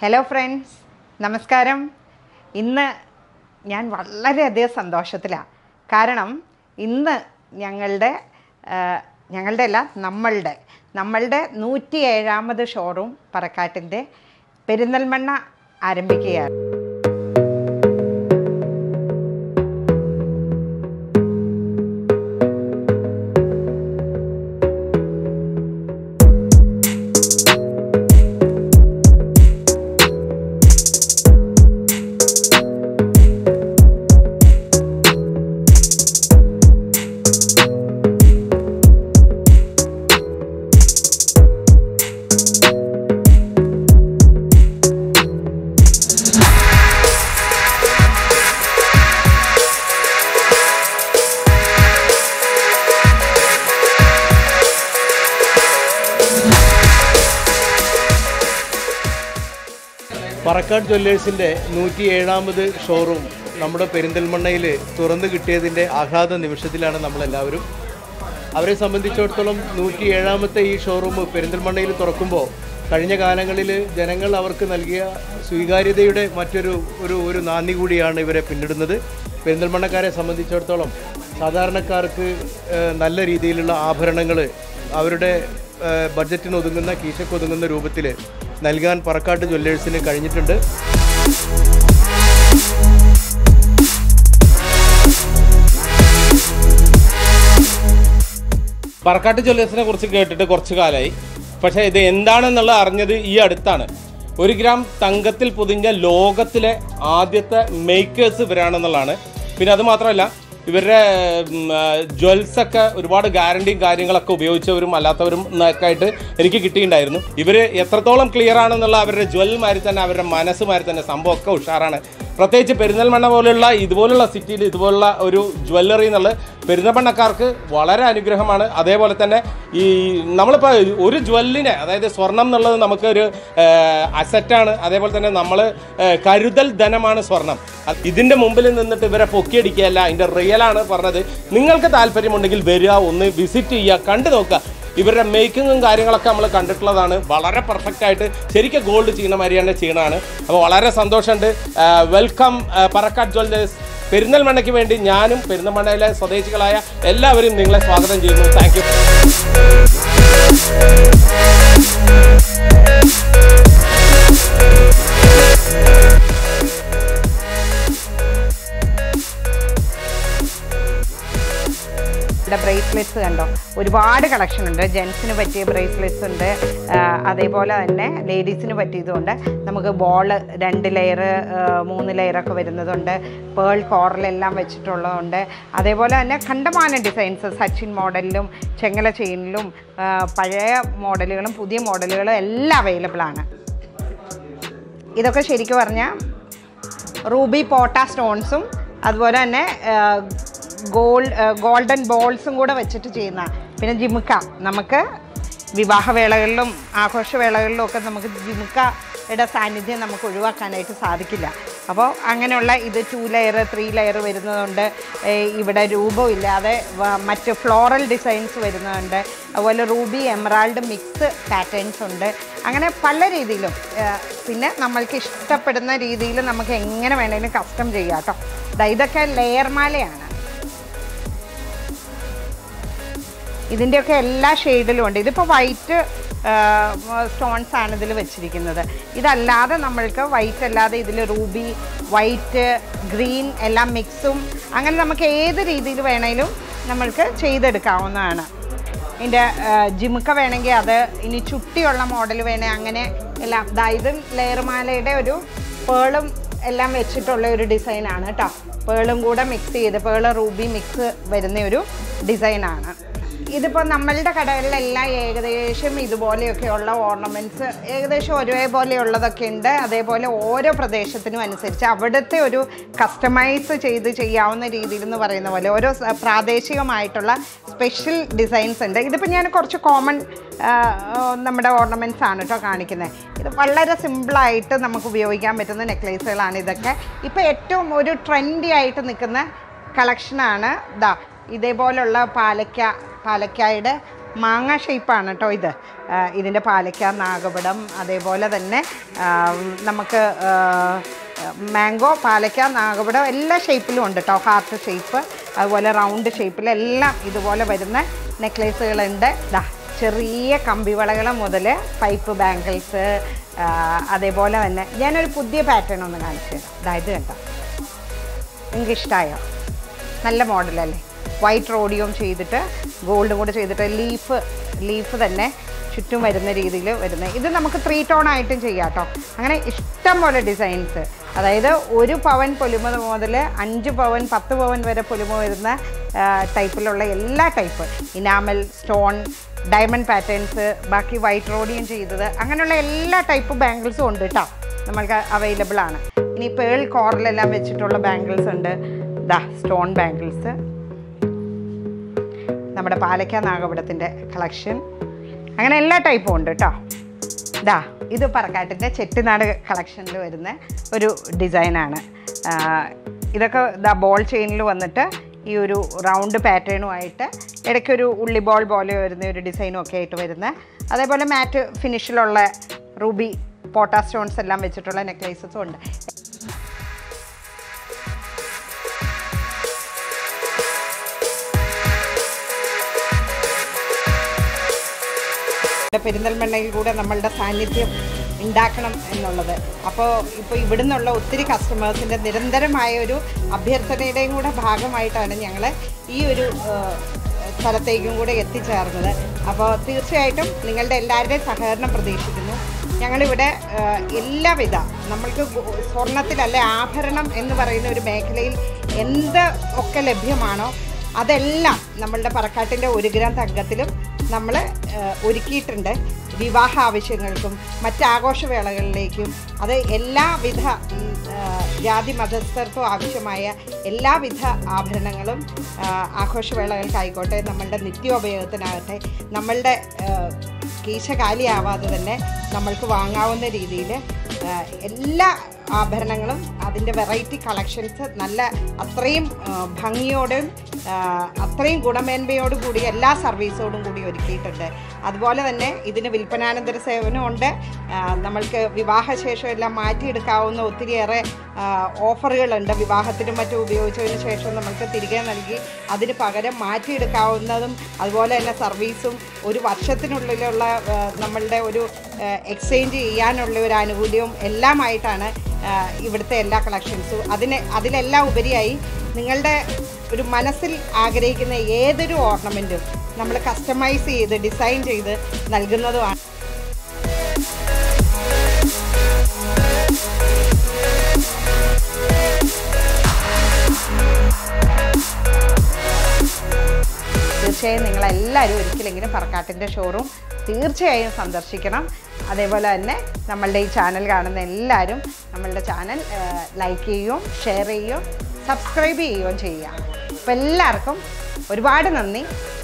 hello friends നമസ്കാരം ഇന്ന് ഞാൻ വളരെയധികം സന്തോഷത്തിലാണ് കാരണം ഇന്ന് ഞങ്ങളുടെ ആ, ഞങ്ങളുടെ അല്ല നമ്മളുടെ നമ്മളുടെ നൂറ്റി ഏഴാമത് ഷോറൂം പറക്കാട്ടിൻ്റെ പെരിന്തൽമണ്ണ ആരംഭിക്കുകയാണ് പറക്കാട് ജ്വല്ലേഴ്സിൻ്റെ നൂറ്റി ഏഴാമത് ഷോറൂം നമ്മുടെ പെരിന്തൽമണ്ണയിൽ തുറന്നു കിട്ടിയതിൻ്റെ ആഹ്ലാദ നിമിഷത്തിലാണ് നമ്മളെല്ലാവരും അവരെ സംബന്ധിച്ചിടത്തോളം നൂറ്റി ഏഴാമത്തെ ഈ ഷോറൂം പെരിന്തൽമണ്ണയിൽ തുറക്കുമ്പോൾ കഴിഞ്ഞ കാലങ്ങളിൽ ജനങ്ങൾ അവർക്ക് നൽകിയ സ്വീകാര്യതയുടെ മറ്റൊരു ഒരു ഒരു നാന്ദി കൂടിയാണ് ഇവരെ പിന്നിടുന്നത് പെരിന്തൽമണ്ണക്കാരെ സംബന്ധിച്ചിടത്തോളം സാധാരണക്കാർക്ക് ഏഹ്, നല്ല രീതിയിലുള്ള ആഭരണങ്ങൾ അവരുടെ ഏഹ്, ബഡ്ജറ്റിന് ഒതുങ്ങുന്ന കീശക്ക് ഒതുങ്ങുന്ന രൂപത്തിൽ നൽകാൻ പറക്കാട്ട് ജ്വല്ലേഴ്സിന് കഴിഞ്ഞിട്ടുണ്ട് പറക്കാട്ട് ജ്വല്ലേഴ്സിനെ കുറിച്ച് കേട്ടിട്ട് കുറച്ച് കാലമായി പക്ഷേ ഇത് എന്താണെന്നുള്ളത് അറിഞ്ഞത് ഈ അടുത്താണ് ഒരു ഗ്രാം തങ്കത്തിൽ പൊതിഞ്ഞ ലോകത്തിലെ ആദ്യത്തെ മേക്കേഴ്സ് ഇവരാണെന്നുള്ളതാണ് പിന്നെ അത് മാത്രമല്ല ഇവരുടെ ജ്വൽസ് ഒക്കെ ഒരുപാട് ഗ്യാരണ്ടിയും കാര്യങ്ങളൊക്കെ ഉപയോഗിച്ചവരും അല്ലാത്തവരും ഒക്കെ ആയിട്ട് എനിക്ക് കിട്ടിയിട്ടുണ്ടായിരുന്നു ഇവർ എത്രത്തോളം ക്ലിയർ ആണെന്നുള്ള അവരുടെ ജ്വൽമാരി തന്നെ അവരുടെ മനസ്സുമാരി തന്നെ സംഭവമൊക്കെ ഉഷാറാണ് പ്രത്യേകിച്ച് പെരിന്തൽമണ്ണ പോലുള്ള ഇതുപോലുള്ള സിറ്റിയിൽ ഇതുപോലുള്ള ഒരു ജ്വല്ലറി എന്നുള്ളത് പെരിന്തൽമണ്ണക്കാർക്ക് വളരെ അനുഗ്രഹമാണ് അതേപോലെ തന്നെ ഈ നമ്മളിപ്പോൾ ഒരു ജ്വല്ലിനെ അതായത് സ്വർണം എന്നുള്ളത് നമുക്കൊരു അസറ്റാണ് അതേപോലെ തന്നെ നമ്മൾ കരുതൽ ധനമാണ് സ്വർണം അത് ഇതിൻ്റെ മുമ്പിൽ നിന്നിട്ട് ഇവരെ പൊക്കിയടിക്കുകയല്ല അതിൻ്റെ റിയലാണ് പറഞ്ഞത് നിങ്ങൾക്ക് താല്പര്യമുണ്ടെങ്കിൽ വരിക ഒന്ന് വിസിറ്റ് ചെയ്യുക കണ്ടു നോക്കുക ഇവരുടെ മേക്കിങ്ങും കാര്യങ്ങളൊക്കെ നമ്മൾ കണ്ടിട്ടുള്ളതാണ് വളരെ പെർഫെക്റ്റ് ആയിട്ട് ശരിക്കും ഗോൾഡ് ചെയ്യുന്ന മാതിരി തന്നെ ചെയ്യണതാണ് അപ്പോൾ വളരെ സന്തോഷമുണ്ട് വെൽക്കം പറക്കാട് ജ്വല്ലേഴ്സ് പെരിന്തൽമണ്ണയ്ക്ക് വേണ്ടി ഞാനും പെരിന്തൽമണ്ണയിലെ സ്വദേശികളായ എല്ലാവരും നിങ്ങളെ സ്വാഗതം ചെയ്യുന്നു താങ്ക് യു ഇവിടെ ബ്രേസ്ലെറ്റ്സ് കണ്ടോ ഒരുപാട് കളക്ഷൻ ഉണ്ട് ജെൻസിന് പറ്റിയ ബ്രേസ്ലെറ്റ്സ് ഉണ്ട് ആ, അതേപോലെ തന്നെ ലേഡീസിന് പറ്റിയതുകൊണ്ട് നമുക്ക് ബോൾ രണ്ട് ലെയർ മൂന്ന് ലെയറൊക്കെ വരുന്നതുണ്ട് പേൾ കോറലെല്ലാം വെച്ചിട്ടുള്ളതുണ്ട് അതേപോലെ തന്നെ കണ്ടമാനം ഡിസൈൻസ് സച്ചിൻ മോഡലിലും ചെങ്ങല ചെയിനിലും ആ, പഴയ മോഡലുകളും പുതിയ മോഡലുകളും എല്ലാം അവൈലബിൾ ആണ് ഇതൊക്കെ ശരിക്കും പറഞ്ഞാൽ റൂബി പോട്ട സ്റ്റോൺസും അതുപോലെ തന്നെ ഗോൾഡ് ഗോൾഡൻ ബോൾസും കൂടെ വെച്ചിട്ട് ചെയ്യുന്ന പിന്നെ ജിമുക്ക നമുക്ക് വിവാഹവേളകളിലും ആഘോഷവേളകളിലും ഒക്കെ നമുക്ക് ജിമുക്കയുടെ സാന്നിധ്യം നമുക്ക് ഒഴിവാക്കാനായിട്ട് സാധിക്കില്ല അപ്പോൾ അങ്ങനെയുള്ള ഇത് ടു ലെയർ ത്രീ ലെയർ വരുന്നതുണ്ട് ഏഹ് ഇവിടെ രൂപമില്ലാതെ വ- മറ്റ് ഫ്ലോറൽ ഡിസൈൻസ് വരുന്നതുണ്ട് അതുപോലെ റൂബി എമറാൾഡ് മിക്സ് പാറ്റേൺസ് ഉണ്ട് അങ്ങനെ പല രീതിയിലും ഏഹ് പിന്നെ നമ്മൾക്ക് ഇഷ്ടപ്പെടുന്ന രീതിയിൽ നമുക്ക് എങ്ങനെ വേണമെങ്കിലും കസ്റ്റം ചെയ്യാം കേട്ടോ ദാ ഇതൊക്കെ ലെയർ മാലയാണ് ഇതിൻ്റെയൊക്കെ എല്ലാ ഷെയ്ഡിലും ഉണ്ട് ഇതിപ്പോൾ വൈറ്റ് സ്റ്റോൺസ് ആണ് ഇതിൽ വെച്ചിരിക്കുന്നത് ഇതല്ലാതെ നമ്മൾക്ക് വൈറ്റ് അല്ലാതെ ഇതിൽ റൂബി വൈറ്റ് ഗ്രീൻ എല്ലാം മിക്സും അങ്ങനെ നമുക്ക് ഏത് രീതിയിൽ വേണേലും നമ്മൾക്ക് ചെയ്തെടുക്കാവുന്നതാണ് ഇതിൻ്റെ ജിമുക്ക വേണമെങ്കിൽ അത് ഇനി ചുട്ടിയുള്ള മോഡൽ വേണേ അങ്ങനെ എല്ലാം ദാ ഇതും ലെയർമാലയുടെ ഒരു പേളും എല്ലാം വെച്ചിട്ടുള്ള ഒരു ഡിസൈനാണ് കേട്ടോ പേളും കൂടെ മിക്സ് ചെയ്ത് പേള് റൂബി മിക്സ് വരുന്ന ഒരു ഡിസൈനാണ് ഇതിപ്പോൾ നമ്മളുടെ കടകളിലെല്ലാം ഏകദേശം ഇതുപോലെയൊക്കെയുള്ള ഓർണമെൻറ്റ്സ് ഏകദേശം ഒരേപോലെയുള്ളതൊക്കെ ഉണ്ട് അതേപോലെ ഓരോ പ്രദേശത്തിനും അനുസരിച്ച് അവിടുത്തെ ഒരു കസ്റ്റമൈസ് ചെയ്ത് ചെയ്യാവുന്ന രീതിയിൽ എന്ന് പറയുന്ന പോലെ ഓരോ സ- പ്രാദേശികമായിട്ടുള്ള സ്പെഷ്യൽ ഡിസൈൻസ് ഉണ്ട് ഇതിപ്പോൾ ഞാൻ കുറച്ച് കോമൺ നമ്മുടെ ഓർണമെൻറ്റ്സ് ആണ് കേട്ടോ കാണിക്കുന്നത് ഇത് വളരെ സിമ്പിളായിട്ട് നമുക്ക് ഉപയോഗിക്കാൻ പറ്റുന്ന നെക്ലേസുകളാണ് ഇതൊക്കെ ഇപ്പോൾ ഏറ്റവും ഒരു ട്രെൻഡി ആയിട്ട് നിൽക്കുന്ന കളക്ഷനാണ് ദാ ഇതേപോലുള്ള പാലക്ക പാലക്കായുടെ മാങ്ങ ഷേപ്പാണ് കേട്ടോ ഇത് ആ, ഇതിൻ്റെ പാലക്ക നാഗപടം അതേപോലെ തന്നെ ആ, നമുക്ക് മാംഗോ പാലക്ക നാഗപടം എല്ലാ ഷേപ്പിലും ഉണ്ട് കേട്ടോ ഹാർട്ട് ഷേപ്പ് അതുപോലെ റൗണ്ട് ഷേപ്പിൽ എല്ലാം ഇതുപോലെ വരുന്ന നെക്ലേസുകളുണ്ട് ദാ ചെറിയ കമ്പിവളകൾ മുതൽ പൈപ്പ് ബാങ്കിൾസ് അതേപോലെ തന്നെ ഞാനൊരു പുതിയ പാറ്റേൺ ഒന്ന് കാണിച്ചു തരാം അതായത് കണ്ടോ നിങ്ങൾക്ക് ഇഷ്ടമായോ നല്ല മോഡലല്ലേ വൈറ്റ് റോഡിയം ചെയ്തിട്ട് ഗോൾഡും കൂടെ ചെയ്തിട്ട് ലീഫ് ലീഫ് തന്നെ ചുറ്റും വരുന്ന രീതിയിൽ വരുന്ന ഇത് നമുക്ക് ത്രീ ടോൺ ആയിട്ടും ചെയ്യാം കേട്ടോ അങ്ങനെ ഇഷ്ടം പോലെ ഡിസൈൻസ് അതായത് ഒരു പവൻ പൊലിമ മുതൽ അഞ്ച് പവൻ പത്ത് പവൻ വരെ പൊലിമ വരുന്ന ആ, ടൈപ്പിലുള്ള എല്ലാ type enamel stone diamond patterns ബാക്കി വൈറ്റ് റോഡിയം ചെയ്തത് അങ്ങനെയുള്ള എല്ലാ ടൈപ്പ് ബാംഗിൾസും ഉണ്ട് കേട്ടോ നമ്മൾക്ക് അവൈലബിൾ ആണ് ഇനി പേൾ കോറിലെല്ലാം വെച്ചിട്ടുള്ള ബാംഗിൾസ് ഉണ്ട് ദാ സ്റ്റോൺ ബാംഗിൾസ് നമ്മുടെ പാലക്ക നാഗപടത്തിൻ്റെ കളക്ഷൻ അങ്ങനെ എല്ലാ ടൈപ്പും ഉണ്ട് കേട്ടോ ദാ ഇത് പറക്കാട്ടിൻ്റെ ചെട്ടിനാട് കളക്ഷനിൽ വരുന്ന ഒരു ഡിസൈനാണ് ഇതൊക്കെ ദാ ബോൾ ചെയിനിൽ വന്നിട്ട് ഈ ഒരു റൗണ്ട് പാറ്റേണുമായിട്ട് ഇടയ്ക്കൊരു ഉള്ളി ബോൾ പോലെ വരുന്ന ഒരു ഡിസൈനും ഒക്കെ ആയിട്ട് വരുന്ന അതേപോലെ മാറ്റ് ഫിനിഷിലുള്ള റൂബി പോട്ടാ സ്റ്റോൺസ് എല്ലാം വെച്ചിട്ടുള്ള നെക്ലേസസും ഉണ്ട് ഇവിടെ പെരിന്തൽമണ്ണയിൽ കൂടെ നമ്മളുടെ സാന്നിധ്യം ഉണ്ടാക്കണം എന്നുള്ളത് അപ്പോൾ ഇപ്പോൾ ഇവിടുന്നുള്ള ഒത്തിരി കസ്റ്റമേഴ്സിൻ്റെ നിരന്തരമായ ഒരു അഭ്യർത്ഥനയുടെയും കൂടെ ഭാഗമായിട്ടാണ് ഞങ്ങൾ ഈ ഒരു ആ, സ്ഥലത്തേക്കും കൂടെ എത്തിച്ചേർന്നത് അപ്പോൾ തീർച്ചയായിട്ടും നിങ്ങളുടെ എല്ലാവരുടെയും സഹകരണം പ്രതീക്ഷിക്കുന്നു ഞങ്ങളിവിടെ ആ, എല്ലാവിധ നമ്മൾക്ക് ഗോ- സ്വർണ്ണത്തിലല്ല ആഭരണം എന്ന് പറയുന്ന ഒരു മേഖലയിൽ എന്ത് ഒക്കെ ലഭ്യമാണോ അതെല്ലാം നമ്മളുടെ പറക്കാട്ടിൻ്റെ ഒരു ഗ്രാം തങ്കത്തിലും നമ്മൾ ഒരുക്കിയിട്ടുണ്ട് വിവാഹ ആവശ്യങ്ങൾക്കും മറ്റ് ആഘോഷവേളകളിലേക്കും അത് എല്ലാവിധ ഉം, ആ, ജാതി മതസ്ഥർക്കും ആവശ്യമായ എല്ലാവിധ ആഭരണങ്ങളും ആ, ആഘോഷവേളകൾക്കായിക്കോട്ടെ നമ്മളുടെ നിത്യോപയോഗത്തിനാകട്ടെ നമ്മളുടെ ആ, കീശ കാലിയാവാതെ തന്നെ നമ്മൾക്ക് വാങ്ങാവുന്ന രീതിയിൽ എല്ലാ ആഭരണങ്ങളും അതിൻ്റെ വെറൈറ്റി കളക്ഷൻസ് നല്ല അത്രയും ആ, ഭംഗിയോടും ആ, അത്രയും ഗുണമേന്മയോടും കൂടി എല്ലാ സർവീസോടും കൂടി ഒരുക്കിയിട്ടുണ്ട് അതുപോലെ തന്നെ ഇതിന് വിൽപ്പനാനന്തര സേവനമുണ്ട് ആ, നമ്മൾക്ക് വിവാഹശേഷം എല്ലാം മാറ്റിയെടുക്കാവുന്ന ഒത്തിരിയേറെ ആ, ഓഫറുകളുണ്ട് വിവാഹത്തിനും മറ്റും ഉപയോഗിച്ചതിന് ശേഷം നമുക്ക് തിരികെ നൽകി അതിന് പകരം മാറ്റിയെടുക്കാവുന്നതും അതുപോലെ തന്നെ സർവീസും ഒരു വർഷത്തിനുള്ളിലുള്ള ആ, നമ്മളുടെ ഒരു എക്സ്ചേഞ്ച് ചെയ്യാനുള്ള ഒരു ആനുകൂല്യവും എല്ലാമായിട്ടാണ് ആ, ഇവിടുത്തെ എല്ലാ കളക്ഷൻസും അതിന് അതിലെല്ലാം ഉപരിയായി നിങ്ങളുടെ ഒരു മനസ്സിൽ ആഗ്രഹിക്കുന്ന ഏതൊരു ഓർണമെൻറ്റും നമ്മൾ കസ്റ്റമൈസ് ചെയ്ത് ഡിസൈൻ ചെയ്ത് നൽകുന്നതുമാണ് തീർച്ചയായും നിങ്ങളെല്ലാവരും ഒരിക്കലെങ്കിലും പറക്കാട്ടിൻ്റെ ഷോറൂം തീർച്ചയായും സന്ദർശിക്കണം അതേപോലെ തന്നെ നമ്മളുടെ ഈ ചാനൽ കാണുന്ന എല്ലാവരും നമ്മളുടെ ചാനൽ ലൈക്ക് ചെയ്യുകയും ഷെയർ ചെയ്യുകയും സബ്സ്ക്രൈബ് ചെയ്യുകയും ചെയ്യുക അപ്പോൾ എല്ലാവർക്കും ഒരുപാട് നന്ദി